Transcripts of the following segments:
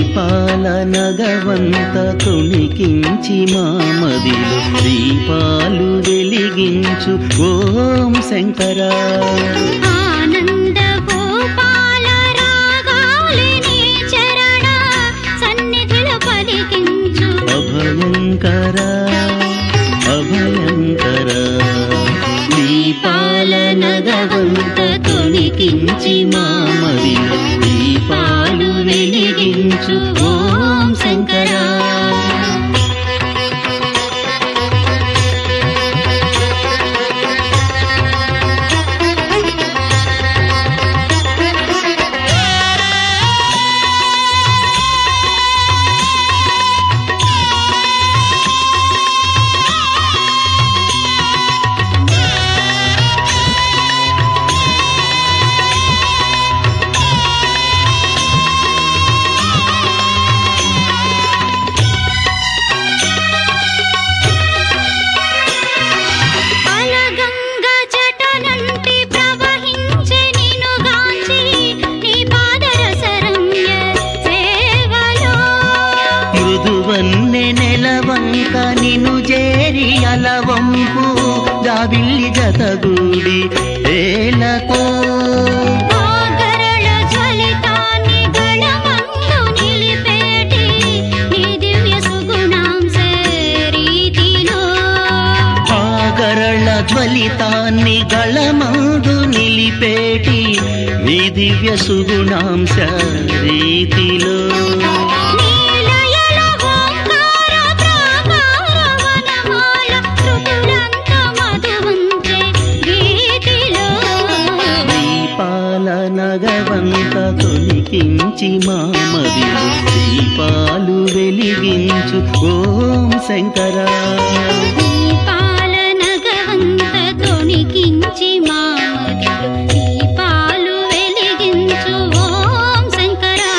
పాల నగవంత తొణికించి మామదిలో దీపాలు వెలిగించు ఓం శంకరా ఆనంద గోపాల రాగాలిని చరణ సన్నిధిలో పలికించు అభయంకర అభయంకర దీపాల నగవంత తొణికించి మామదిలో దీపాలు వెలిగించు ఓం శంకరా అలగంగ జటనంటి ప్రవహించే నిన్ను గాంచి నీ పాదరసరమ్య సేవలో మృదువన్నె నెలవంక నిను చేరి అలవంపు జాబిల్లి జతగూడి ఏలకో ఆగరళ జ్వలితాన్ని గళమందు నిలిపేటి నీ దివ్య సుగుణాంశ రీతిలో ఆగరళ జ్వలితాన్ని గళమందు నిలిపేటి నీ దివ్య సుగుణాంశ రీతిలో నీలయల ఓంకార ప్రాకార వనమాల ఋతులంత మధువంచే గీతిలో దీపాల నగవంత తొలికించి మామదిలో దీపాలు వెలిగించు ఓం శంకరా దీపాల నగవంత తొణికించి మామదిలో దీపాలు వెలిగించు ఓం శంకరా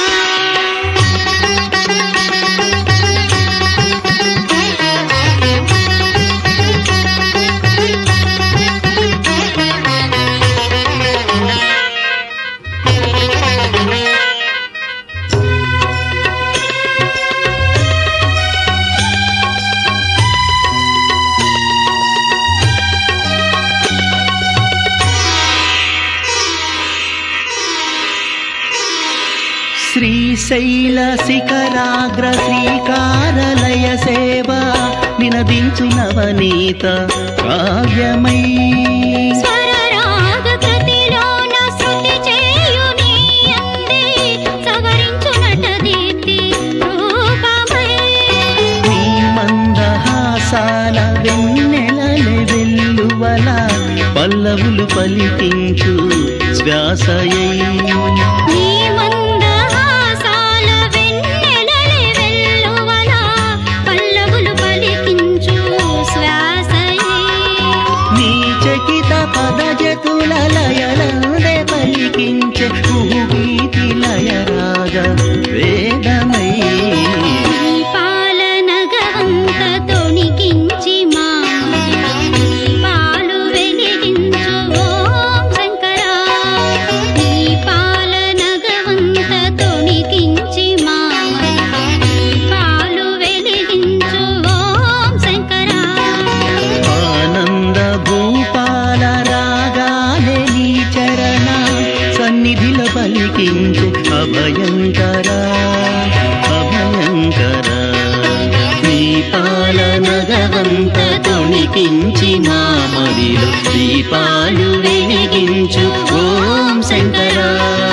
శ్రీశైల శిఖరాగ్ర శ్రీకారలయ సేవ నినదించు నవనీత కావ్యమై స్వరరాగ కృతిలోన శృతి చేయుని అందే సవరించు నట దీప్తి రూపమై నీ మందహాసాల వెన్నెలలె వెల్లువల పల్లవులు పలికించు శ్వాసయై నీ మందహాసాల వెన్నెలలే వెల్లువల పల్లవులు పలికించు శ్వాసయే నీ చకిత పదజతుల లయలందే పలికించే కుహుగీతి లయ రాగ వేదమై దీపాల నగవంత తొణికించి మా దీపాలు వెలిగించు ఓం శంకరా దీపాల నగవంత తొణికించి మా దీపాలు వెలిగించు ఓం శంకరా ఆనంద భూపాల రాగాలే నీ చరణ సన్నిధిలో పలికించు అభయంకర అభయంకర దీపాల నగవంత తొణికించి మామదిలో దీపాలు వెలిగించు ఓం శంకరా